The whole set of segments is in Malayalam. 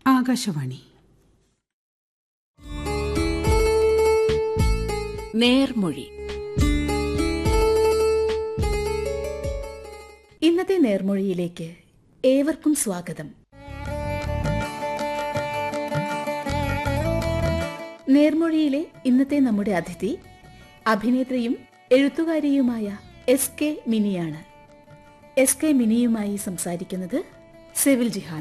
ആകാശവാണി നേർമൊഴി ഇന്നത്തെ നേർമൊഴിയിലേക്ക് ഏവർക്കും സ്വാഗതം നേർമൊഴിയിലെ ഇന്നത്തെ നമ്മുടെ അതിഥി അഭിനേത്രിയും എഴുത്തുകാരിയുമായ എസ് കെ മിനിയാണ് എസ് കെ മിനിയുമായി സംസാരിക്കുന്നത് സെവിൽ ജിഹാൻ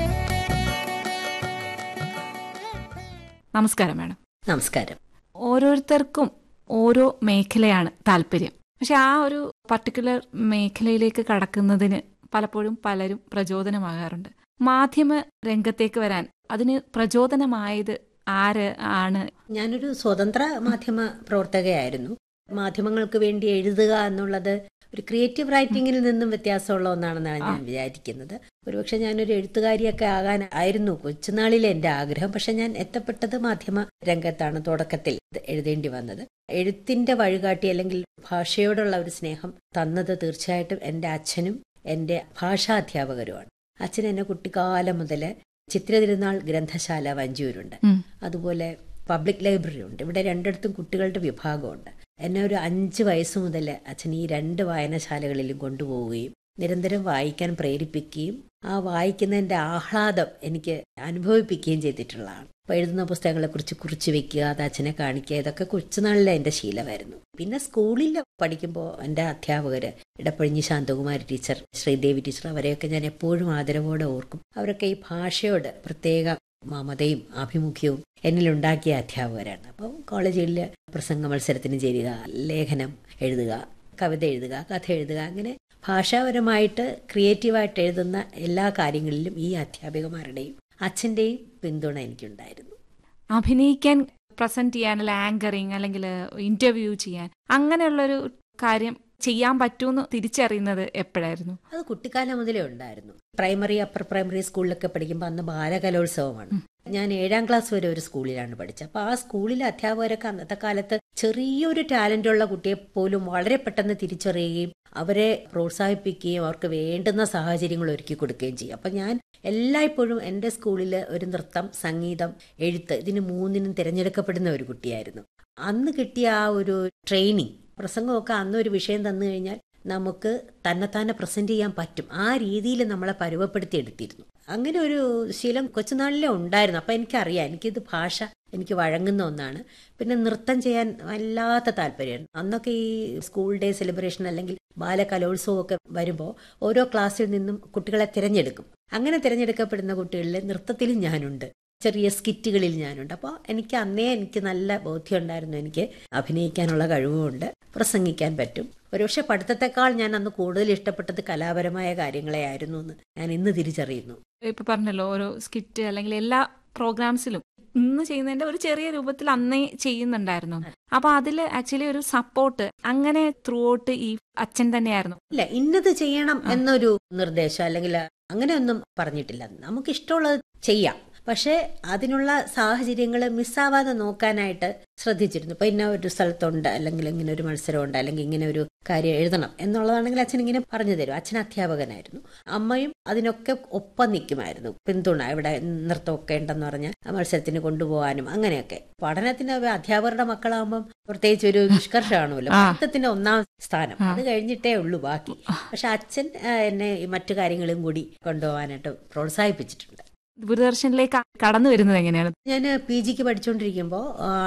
നമസ്കാരം മാഡം നമസ്കാരം ഓരോരുത്തർക്കും ഓരോ മേഖലയാണ് താല്പര്യം പക്ഷെ ആ ഒരു പർട്ടിക്കുലർ മേഖലയിലേക്ക് കടക്കുന്നതിന് പലപ്പോഴും പലരും പ്രചോദനമാകാറുണ്ട് മാധ്യമ രംഗത്തേക്ക് വരാൻ അതിന് പ്രചോദനമായത് ആര് ആണ് ഞാനൊരു സ്വതന്ത്ര മാധ്യമ പ്രവർത്തകയായിരുന്നു മാധ്യമങ്ങൾക്ക് വേണ്ടി എഴുതുക എന്നുള്ളത് ഒരു ക്രിയേറ്റീവ് റൈറ്റിംഗിൽ നിന്നും വ്യത്യാസമുള്ള ഒന്നാണെന്നാണ് ഞാൻ വിചാരിക്കുന്നത് ഒരുപക്ഷെ ഞാനൊരു എഴുത്തുകാരിയൊക്കെ ആകാൻ ആയിരുന്നു കൊച്ചുനാളിലെ എൻ്റെ ആഗ്രഹം പക്ഷെ ഞാൻ എത്തപ്പെട്ടത് മാധ്യമ രംഗത്താണ് തുടക്കത്തിൽ ഇത് എഴുതേണ്ടി വന്നത് എഴുത്തിന്റെ വഴികാട്ടി അല്ലെങ്കിൽ ഭാഷയോടുള്ള ഒരു സ്നേഹം തന്നത് തീർച്ചയായിട്ടും എൻ്റെ അച്ഛനും എൻ്റെ ഭാഷാധ്യാപകരുമാണ് അച്ഛൻ എന്നെ കുട്ടിക്കാലം മുതൽ ചിത്രതിരുനാൾ ഗ്രന്ഥശാല വഞ്ചൂരുണ്ട് ഉം. അതുപോലെ പബ്ലിക് ലൈബ്രറി ഉണ്ട് ഇവിടെ രണ്ടിടത്തും കുട്ടികളുടെ വിഭാഗമുണ്ട് എന്നെ ഒരു അഞ്ച് വയസ്സ് മുതൽ അച്ഛൻ ഈ രണ്ട് വായനശാലകളിലും കൊണ്ടുപോവുകയും നിരന്തരം വായിക്കാൻ പ്രേരിപ്പിക്കുകയും ആ വായിക്കുന്നതിന്റെ ആഹ്ലാദം എനിക്ക് അനുഭവിപ്പിക്കുകയും ചെയ്തിട്ടുള്ളതാണ് അപ്പോൾ എഴുതുന്ന പുസ്തകങ്ങളെക്കുറിച്ച് കുറിച്ച് വെക്കുക അത് അച്ഛനെ കാണിക്കുക ഇതൊക്കെ കൊച്ചുനാളിലെ എൻ്റെ ശീലമായിരുന്നു പിന്നെ സ്കൂളിൽ പഠിക്കുമ്പോൾ എൻ്റെ അധ്യാപകര് ഇടപ്പഴിഞ്ഞി ശാന്തകുമാരി ടീച്ചർ ശ്രീദേവി ടീച്ചർ അവരെയൊക്കെ ഞാൻ എപ്പോഴും ആദരവോടെ ഓർക്കും അവരൊക്കെ ഈ ഭാഷയോട് പ്രത്യേക മമതയും ആഭിമുഖ്യവും എന്നിലുണ്ടാക്കിയ അധ്യാപകരാണ് അപ്പോൾ കോളേജുകളിൽ പ്രസംഗ മത്സരത്തിന് ചേരുക ലേഖനം എഴുതുക കവിത എഴുതുക കഥ എഴുതുക അങ്ങനെ ഭാഷാപരമായിട്ട് ക്രിയേറ്റീവായിട്ട് എഴുതുന്ന എല്ലാ കാര്യങ്ങളിലും ഈ അധ്യാപികമാരുടെയും അച്ഛൻ്റെയും പിന്തുണ എനിക്കുണ്ടായിരുന്നു അഭിനയിക്കാൻ പ്രസന്റ് ചെയ്യാൻ അല്ലെങ്കിൽ ആങ്കറിങ് അല്ലെങ്കിൽ ഇന്റർവ്യൂ ചെയ്യാൻ അങ്ങനെയുള്ളൊരു കാര്യം ചെയ്യാൻ പറ്റുമെന്ന് തിരിച്ചറിയുന്നത് എപ്പോഴായിരുന്നു അത് കുട്ടിക്കാലം മുതലേ ഉണ്ടായിരുന്നു പ്രൈമറി അപ്പർ പ്രൈമറി സ്കൂളിലൊക്കെ പഠിക്കുമ്പോൾ അന്ന് ബാലകലോത്സവമാണ് ഞാൻ ഏഴാം ക്ലാസ് വരെ ഒരു സ്കൂളിലാണ് പഠിച്ചത് അപ്പൊ ആ സ്കൂളിലെ അധ്യാപകരൊക്കെ അന്നത്തെ കാലത്ത് ചെറിയൊരു ടാലന്റ് ഉള്ള കുട്ടിയെ പോലും വളരെ പെട്ടെന്ന് തിരിച്ചറിയുകയും അവരെ പ്രോത്സാഹിപ്പിക്കുകയും അവർക്ക് വേണ്ടുന്ന സാഹചര്യങ്ങൾ ഒരുക്കി കൊടുക്കുകയും ചെയ്യും അപ്പൊ ഞാൻ എല്ലായ്പ്പോഴും എൻ്റെ സ്കൂളിൽ ഒരു നൃത്തം സംഗീതം എഴുത്ത് ഇതിന് മൂന്നിനും തിരഞ്ഞെടുക്കപ്പെടുന്ന ഒരു കുട്ടിയായിരുന്നു അന്ന് കിട്ടിയ ആ ഒരു ട്രെയിനിങ് പ്രസംഗമൊക്കെ അന്ന് ഒരു വിഷയം തന്നു കഴിഞ്ഞാൽ നമുക്ക് തന്നെത്താനെ പ്രസന്റ് ചെയ്യാൻ പറ്റും ആ രീതിയിൽ നമ്മളെ പരുവപ്പെടുത്തി എടുത്തിരുന്നു അങ്ങനെ ഒരു ശീലം കൊച്ചുനാളിലെ ഉണ്ടായിരുന്നു അപ്പം എനിക്കറിയാം എനിക്കിത് ഭാഷ എനിക്ക് വഴങ്ങുന്ന ഒന്നാണ് പിന്നെ നൃത്തം ചെയ്യാൻ വല്ലാത്ത താല്പര്യമാണ് അന്നൊക്കെ ഈ സ്കൂൾ ഡേ സെലിബ്രേഷൻ അല്ലെങ്കിൽ ബാലകലോത്സവം ഒക്കെ വരുമ്പോൾ ഓരോ ക്ലാസ്സിൽ നിന്നും കുട്ടികളെ തിരഞ്ഞെടുക്കും അങ്ങനെ തിരഞ്ഞെടുക്കപ്പെടുന്ന കുട്ടികളിൽ നൃത്തത്തിലും ഞാനുണ്ട് ചെറിയ സ്കിറ്റുകളിൽ ഞാനുണ്ട് അപ്പോൾ എനിക്ക് അന്നേ എനിക്ക് നല്ല ബോധ്യമുണ്ടായിരുന്നു എനിക്ക് അഭിനയിക്കാനുള്ള കഴിവുമുണ്ട് പ്രസംഗിക്കാൻ പറ്റും ഒരുപക്ഷെ പഠിത്തത്തെക്കാൾ ഞാൻ അന്ന് കൂടുതൽ ഇഷ്ടപ്പെട്ടത് കലാപരമായ കാര്യങ്ങളെ ആയിരുന്നു എന്ന് ഞാൻ ഇന്ന് തിരിച്ചറിയുന്നു ഇപ്പൊ പറഞ്ഞല്ലോ ഓരോ സ്കിറ്റ് അല്ലെങ്കിൽ എല്ലാ പ്രോഗ്രാംസിലും ഇന്ന് ചെയ്യുന്നതിന്റെ ഒരു ചെറിയ രൂപത്തിൽ അന്നേ ചെയ്യുന്നുണ്ടായിരുന്നു അപ്പൊ അതിൽ ആക്ച്വലി ഒരു സപ്പോർട്ട് അങ്ങനെ ത്രൂ ഔട്ട് ഈ അച്ഛൻ തന്നെയായിരുന്നു ഇല്ല ഇന്നത് ചെയ്യണം എന്നൊരു നിർദ്ദേശം അല്ലെങ്കിൽ അങ്ങനെയൊന്നും പറഞ്ഞിട്ടില്ല നമുക്ക് ഇഷ്ടമുള്ളത് ചെയ്യാം പക്ഷേ അതിനുള്ള സാഹചര്യങ്ങൾ മിസ്സാവാതെ നോക്കാനായിട്ട് ശ്രദ്ധിച്ചിരുന്നു ഇപ്പൊ ഇന്ന ഒരു സ്ഥലത്തുണ്ട് അല്ലെങ്കിൽ ഇങ്ങനെ ഒരു മത്സരമുണ്ട് അല്ലെങ്കിൽ ഇങ്ങനെ ഒരു കാര്യം എഴുതണം എന്നുള്ളതാണെങ്കിൽ അച്ഛൻ ഇങ്ങനെ പറഞ്ഞു തരും അച്ഛൻ അധ്യാപകനായിരുന്നു അമ്മയും അതിനൊക്കെ ഒപ്പം നിൽക്കുമായിരുന്നു പിന്തുണ ഇവിടെ നൃത്തമൊക്കെ ഉണ്ടെന്ന് പറഞ്ഞ് ആ മത്സരത്തിന് കൊണ്ടുപോകാനും അങ്ങനെയൊക്കെ പഠനത്തിന് അധ്യാപകരുടെ മക്കളാകുമ്പം പ്രത്യേകിച്ച് ഒരു നിഷ്കർഷമാണല്ലോ പഠിത്തത്തിന്റെ ഒന്നാം സ്ഥാനം അത് കഴിഞ്ഞിട്ടേ ഉള്ളൂ ബാക്കി പക്ഷെ അച്ഛൻ ആ, എന്നെ ഈ മറ്റു കാര്യങ്ങളും കൂടി കൊണ്ടുപോകാനായിട്ട് പ്രോത്സാഹിപ്പിച്ചിട്ടുണ്ട് ദൂരദർശനിലേക്ക് കടന്നു വരുന്നത് എങ്ങനെയാണ് ഞാൻ പി ജിക്ക് പഠിച്ചുകൊണ്ടിരിക്കുമ്പോൾ